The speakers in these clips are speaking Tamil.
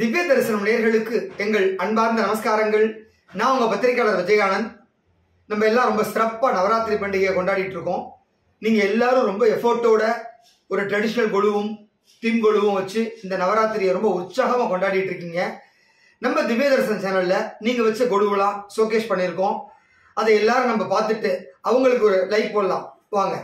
திவ்ய தரிசனம் நேயர்களுக்கு எங்கள் அன்பார்ந்த நமஸ்காரங்கள் நான் உங்க பத்திரிகையாளர் விஜயகானந்த் நம்ம எல்லாம் ரொம்ப சிறப்பாக நவராத்திரி பண்டிகையை கொண்டாடிட்டு இருக்கோம் நீங்க எல்லாரும் ரொம்ப எஃபோர்ட்டோட ஒரு ட்ரெடிஷ்னல் கொலுவும் தீம் கொலுவும் வச்சு இந்த நவராத்திரியை ரொம்ப உற்சாகமாக கொண்டாடிட்டு இருக்கீங்க நம்ம திவ்ய தரிசனம் சேனல்ல நீங்க வச்ச கொலுவெல்லாம் ஷோகேஸ் பண்ணியிருக்கோம் அதை எல்லாரும் நம்ம பார்த்துட்டு அவங்களுக்கு ஒரு லைக் போடலாம் வாங்க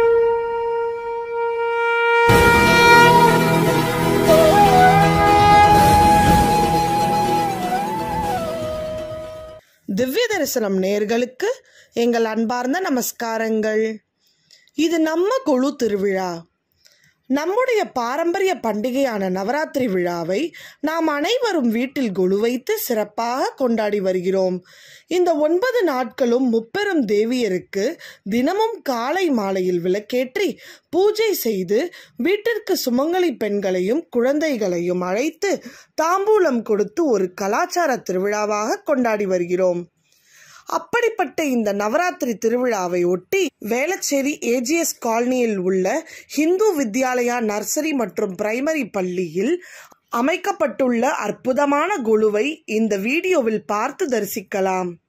திவ்ய தரிசனம் நேர்களுக்கு எங்கள் அன்பார்ந்த நமஸ்காரங்கள் இது நம்ம குழு திருவிழா நம்முடைய பாரம்பரிய பண்டிகையான நவராத்திரி விழாவை நாம் அனைவரும் வீட்டில் குழு வைத்து சிறப்பாக கொண்டாடி வருகிறோம் இந்த ஒன்பது நாட்களும் முப்பெரும் தேவியருக்கு தினமும் காலை மாலையில் விளக்கேற்றி பூஜை செய்து வீட்டிற்கு சுமங்கலி பெண்களையும் குழந்தைகளையும் அழைத்து தாம்பூலம் கொடுத்து ஒரு கலாச்சார திருவிழாவாக கொண்டாடி வருகிறோம் அப்படிப்பட்ட இந்த நவராத்திரி திருவிழாவை ஒட்டி வேளச்சேரி ஏஜிஎஸ் காலனியில் உள்ள ஹிந்து வித்யாலயா நர்சரி மற்றும் பிரைமரி பள்ளியில் அமைக்கப்பட்டுள்ள அற்புதமான குழுவை இந்த வீடியோவில் பார்த்து தரிசிக்கலாம்